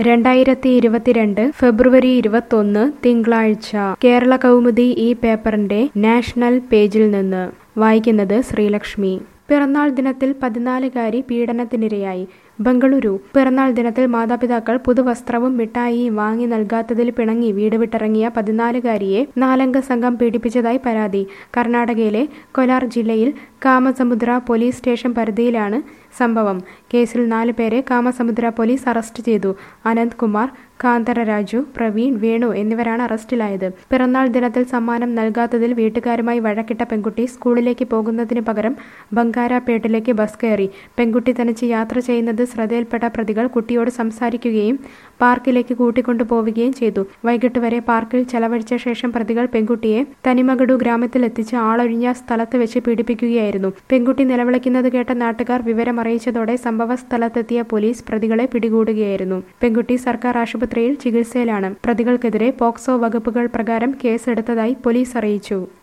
രണ്ടായിരത്തി ഇരുപത്തിരണ്ട് ഫെബ്രുവരി ഇരുപത്തൊന്ന് തിങ്കളാഴ്ച കേരള കൗമുദി ഈ പേപ്പറിന്റെ നാഷണൽ പേജിൽ നിന്ന് വായിക്കുന്നത് ശ്രീലക്ഷ്മി പിറന്നാൾ ദിനത്തിൽ പതിനാലുകാരി പീഡനത്തിനിരയായി ബംഗളൂരു പിറന്നാൾ ദിനത്തിൽ മാതാപിതാക്കൾ പുതുവസ്ത്രവും മിഠായിയും വാങ്ങി നൽകാത്തതിൽ പിണങ്ങി വീട് വിട്ടിറങ്ങിയ പതിനാലുകാരിയെ നാലംഗ സംഘം പീഡിപ്പിച്ചതായി പരാതി കർണാടകയിലെ കൊലാർ ജില്ലയിൽ കാമസമുദ്ര പോലീസ് സ്റ്റേഷൻ പരിധിയിലാണ് സംഭവം കേസിൽ നാല് പേരെ കാമസമുദ്ര പോലീസ് അറസ്റ്റ് ചെയ്തു അനന്ത് കുമാർ കാന്തര രാജു പ്രവീൺ വേണു എന്നിവരാണ് അറസ്റ്റിലായത് പിറന്നാൾ ദിനത്തിൽ സമ്മാനം നൽകാത്തതിൽ വീട്ടുകാരുമായി വഴക്കിട്ട പെൺകുട്ടി സ്കൂളിലേക്ക് പോകുന്നതിന് പകരം ബംഗാരാപേട്ടിലേക്ക് ബസ് കയറി പെൺകുട്ടി തനിച്ച് യാത്ര ചെയ്യുന്നത് ശ്രദ്ധയിൽപ്പെട്ട പ്രതികൾ കുട്ടിയോട് സംസാരിക്കുകയും പാർക്കിലേക്ക് കൂട്ടിക്കൊണ്ടു പോവുകയും ചെയ്തു വൈകിട്ട് വരെ പാർക്കിൽ ചെലവഴിച്ച ശേഷം പ്രതികൾ പെൺകുട്ടിയെ തനിമഗഡു ഗ്രാമത്തിൽ എത്തിച്ച് ആളൊഴിഞ്ഞ സ്ഥലത്ത് വെച്ച് പീഡിപ്പിക്കുകയായിരുന്നു പെൺകുട്ടി നിലവിളിക്കുന്നത് കേട്ട നാട്ടുകാർ വിവരം അറിയിച്ചതോടെ സംഭവ സ്ഥലത്തെത്തിയ പോലീസ് പ്രതികളെ പിടികൂടുകയായിരുന്നു പെൺകുട്ടി സർക്കാർ ആശുപത്രിയിൽ ചികിത്സയിലാണ് പ്രതികൾക്കെതിരെ പോക്സോ വകുപ്പുകൾ പ്രകാരം കേസെടുത്തതായി പോലീസ് അറിയിച്ചു